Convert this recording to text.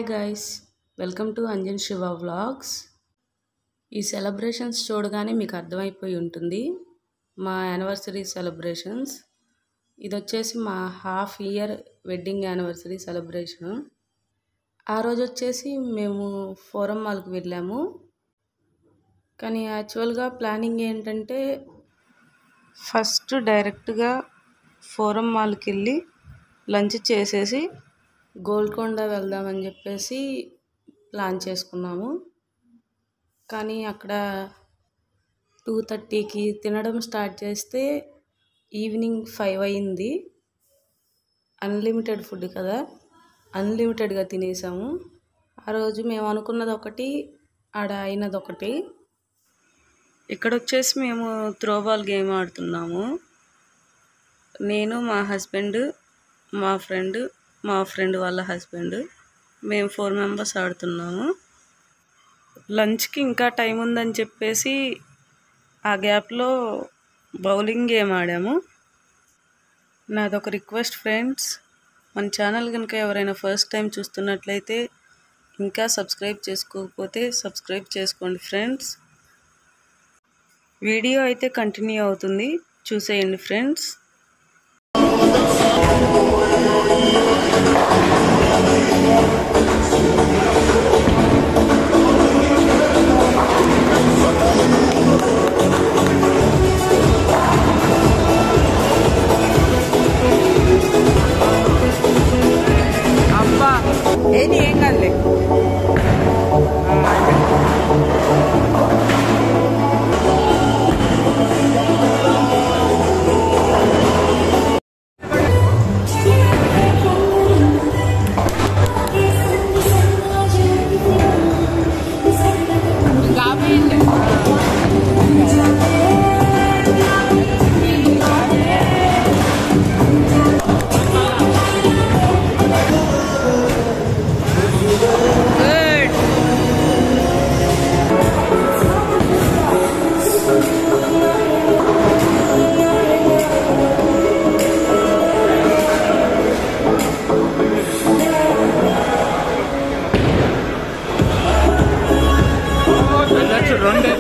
guys welcome to Anjan Shiva vlogs ఈ celebrations చూడగానే మీకు అర్థమైపోయి ఉంటుంది మా యానివర్సరీ సెలబ్రేషన్స్ ఇది వచ్చేసి మా half year wedding anniversary celebration ఆ రోజు వచ్చేసి మేము ఫోరం మాల్కి వెళ్ళాము కానీ యాక్చువల్గా ప్లానింగ్ ఏంటంటే ఫస్ట్ డైరెక్ట్గా ఫోరం మాల్కి వెళ్ళి లంచ్ చేసేసి గోల్కొండ వెళ్దామని చెప్పేసి ప్లాన్ చేసుకున్నాము కానీ అక్కడ టూ థర్టీకి తినడం స్టార్ట్ చేస్తే ఈవినింగ్ ఫైవ్ అయింది అన్లిమిటెడ్ ఫుడ్ కదా అన్లిమిటెడ్గా తినేసాము ఆ రోజు మేము అనుకున్నది ఒకటి ఆడ అయినది ఒకటి ఇక్కడ వచ్చేసి మేము త్రోబాల్ గేమ్ ఆడుతున్నాము నేను మా హస్బెండ్ మా ఫ్రెండ్ మా ఫ్రెండ్ వాళ్ళ హస్బెండ్ మేము ఫోర్ మెంబర్స్ ఆడుతున్నాము లంచ్కి ఇంకా టైం ఉందని చెప్పేసి ఆ గ్యాప్లో బౌలింగ్ గేమ్ ఆడాము నాదొక రిక్వెస్ట్ ఫ్రెండ్స్ మన ఛానల్ కనుక ఎవరైనా ఫస్ట్ టైం చూస్తున్నట్లయితే ఇంకా సబ్స్క్రైబ్ చేసుకోకపోతే సబ్స్క్రైబ్ చేసుకోండి ఫ్రెండ్స్ వీడియో అయితే కంటిన్యూ అవుతుంది చూసేయండి ఫ్రెండ్స్ అబ్బా ఏంటి ఏం కాదులే గుడ్ వెళ్ళచ్చు రెండే